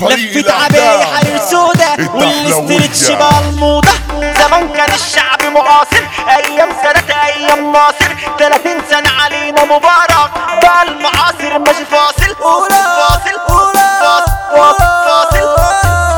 فريق لفت عباية الأعداء حرير سودا والاسترتش الدخلوية. بقى الموضة زمان كان الشعب معاصر ايام سنة ايام ناصر 30 سنة علينا مبارك بقى المعاصر ماشي فاصل فاصل فاصل فاصل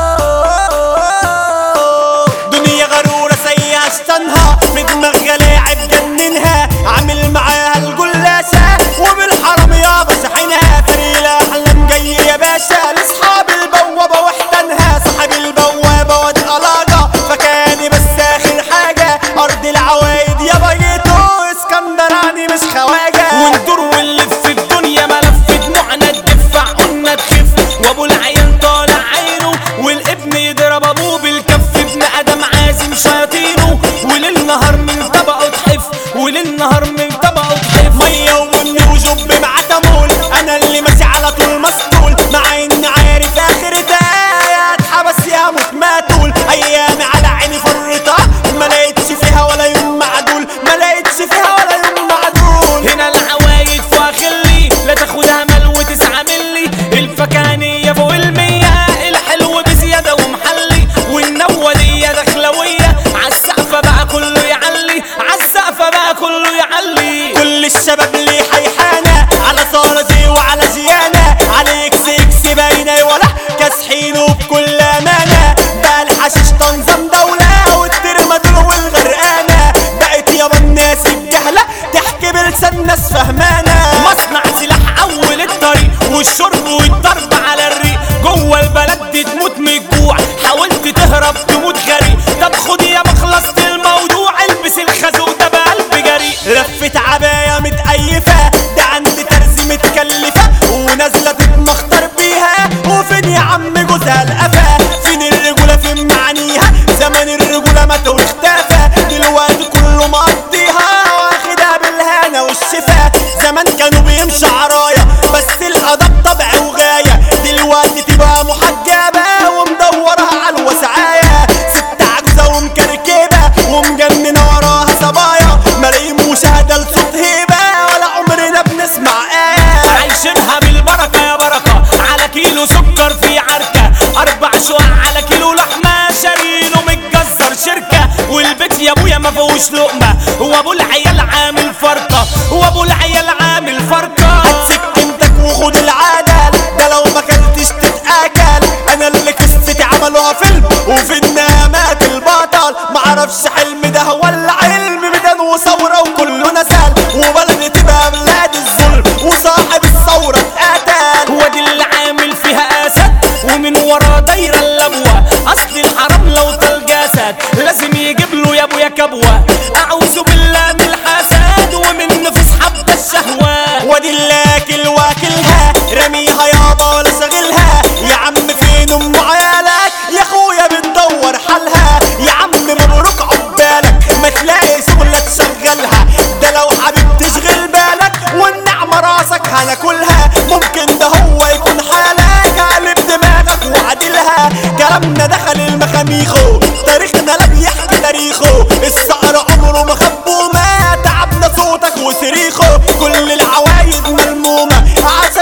دنيا غرورة سيئة اشتنها بدماغ لاعب جننها عامل معاها الجلاسة وبالحرم يابا شاحنها فريق الاحلام جاي يا باشا لاصحاب البوابة واحتنها صاحب البوابة واد قلاجة فكاني بس اخر حاجة ارض العوايد يا بيتو اسكندراني مش خواجة وندور ونلف في الدنيا ملف دموعنا تدفع قلنا تخف وابو العيال طالع عينه والابن يضرب ابوه بالكف ابن ادم عازم شياطينه وليل نهار من طبقه تحف وليل نهار من طبقه تحف مية وبن وجب مع تمول انا اللي ماشي على طول مسطول مع اني عارف اخرتها يا اتحبس يا موت ما تقول ايامي على عيني فرطة ما لقيتش فيها ولا يوم معدول ما لقيتش فيها ولا يوم معدول هنا العوايد فاخلي لا تاخدها مل وتسعة ملي الفكانية فوق المية الحلو بزيادة ومحلي والنوالية دخلوية عالسقفة بقى كله يعلي عالسقفة بقى كله يعلي كل الشباب اللي حيحانة على صارتي وعلى زيانة على اكس اكس باينة ولا كاسحينه بكل امانة بقى الحشيش تنظيم دولة والترمدول والغرقانة بقت يابا الناس الجهلة تحكي بلسان ناس فهمانة مصنع سلاح اول الطريق والشرب والضرب على الريق جوه البلد دي تموت من الجوع حاولت تهرب تموت غريق طب خد يا خلصت الموضوع البس الخازوق ده بقلب جريء لفت عباية متأيفة ده عندي ترزي متكلفة ونازلة تتمخطر بيها وفين يا عم جوزها القفا فين الرجولة فين معانيها زمان الرجولة مات واختفى دلوقتي كله مقضيها واخدها بالهنا والشفا زمان كانوا بيمشوا عرايا بس الأدب طبع وغاية دلوقتي تبقى محجبة ومدورها على الوسعاية ست عجوزة ومكركبة ومجننة وراها صبايا ملايين مشاهدة لصوت هيبة ولا عمرنا بنسمع آية عايشينها بالبركة يا بركة على كيلو سكر في عركة أربع شقق على كيلو لحمة شارينه متجزر شركة والبيت يا أبويا ما فيهوش لقمة وأبو العيال عامل فرقة وأبو العيال عامل فرقة هات سكينتك وخد العدل ده لو ما كلتش تتاكل انا اللي قصتي عملوها فيلم وفي النهايه مات البطل معرفش حلم ده ولا علم ميدان وثوره وكله نزل وبلدي تبقى بلاد الظلم وصاحب الثوره اتقتل وادي اللي عامل فيها اسد ومن ورا دايره اللبوه اصل الحرام لو طال جسد لازم يجيب له يا ابويا كبوه اعوذ بالله من الحسد ومن نفس حبه الشهوه وادي الاكل واكلها رميها يابا ولا شغلها يا عم فين ام عيالك يا اخويا بتدور حالها يا عم مبروك عقبالك ما تلاقي شغلة تشغلها ده لو حبيب تشغل بالك والنعمة راسك هناكلها ممكن ده هو يكون حالك قلب دماغك وعدلها كلامنا دخل المخاميخو تاريخنا لا بيحكي تاريخه الصقر عمره ما خبوه ما تعبنا صوتك وصريخه كل العوايد ملمومة عاش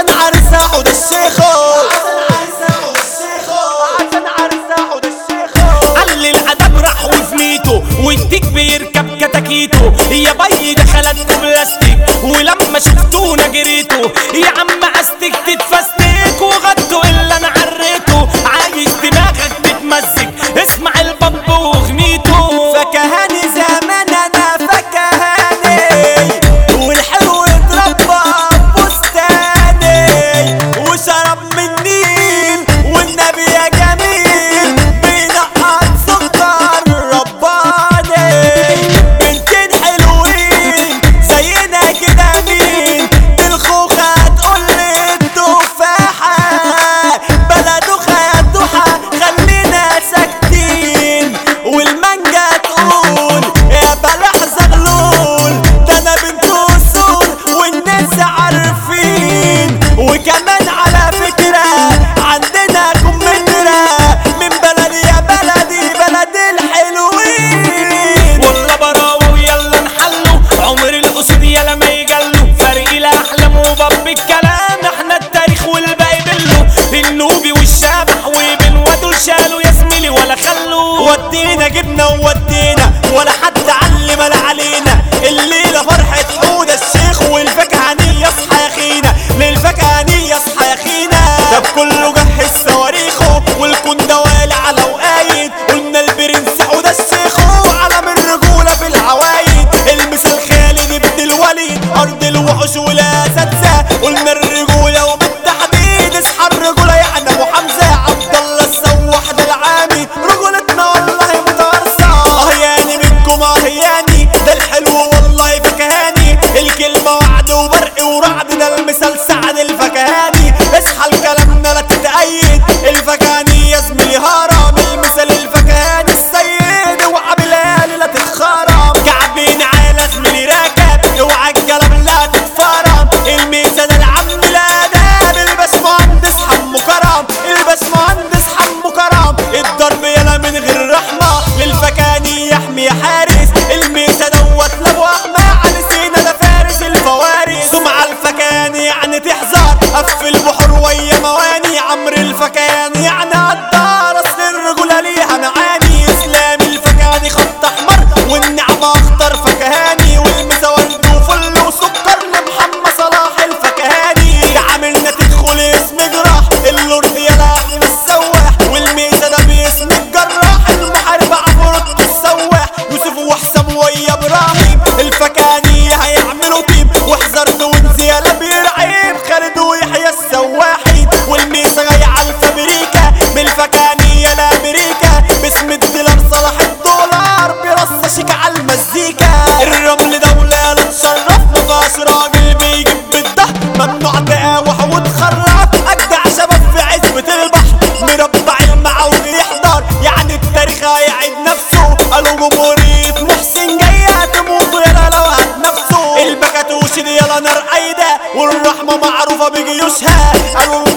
ودينا جبنا وودينا ولا حد علم لا علينا الليلة فرحة حود الشيخ والفكهانية اصحى يا خينا للفكهانية اصحى يا خينا طب كله جهز صواريخه والكون دوالي على وقايد قلنا البرنس حود الشيخ علم الرجولة في العوايد المثال خالد ابن الوليد ارض الوحوش والاساتذة قلنا الرجولة وبالتحديد اصحى الرجولة يعني ابو حمزة عبد الله السواح ده العامي رجولتنا والله متوارثة اهياني منكم اهياني ده الحلو والله فكهاني الكلمة وعد وبرق ورعد ده المثال سعد الفكهاني اصحى لكلامنا لا تتأيد الفكهاني يا زميلي هرم المثال الفكهاني السيد اوعى بلال لا تتخرم كعبين عالة زميلي راكب اوعى الجلب لا تتفرم الميزة ده العم الاداب البس مهندس حمو كرم البس مهندس حمو كرم الضرب يلا من غير رحمة للفكاني يحمي حارس الميزة دوت لابو احمى على سينا ده فارس الفوارس سمع الفكاني يعني تحذر قفل بحر ويا مواني عمرو الفكاني يعني قدار اصل الرجولة ليها معاني اسلام الفكاني خط احمر والنعمة اخضر فكهاني والميزة ورد وفل وسكر لمحمد صلاح الفكهاني تعاملنا تدخل اسم جراح اللورد يلا احمد السواح والميزة ده باسم الجراح المحارب عفروت السواح يوسف وحسام ويا ابراهيم الفكاني هيعملوا تيم واحذر وانزي يلا بيرعيب خالد ويحيى السواحي والميزة جاية على الفابريكا بالفكاني يلا امريكا باسم الديلر صلاح الدولار بيرص شيك على المزيكا الرمل دولة لا تشرف مفيهاش راجل بيجيب بالظهر ممنوع تقاوح وتخرف اجدع شباب في عزبة البحر مربع المعود يحضر يعني التاريخ هيعيد نفسه قالوا جمهورية محسن جاية تموت يلا لو هات نفسه البكاتوش دي يلا نار قايدة والرحمة معروفة بجيوشها قالوا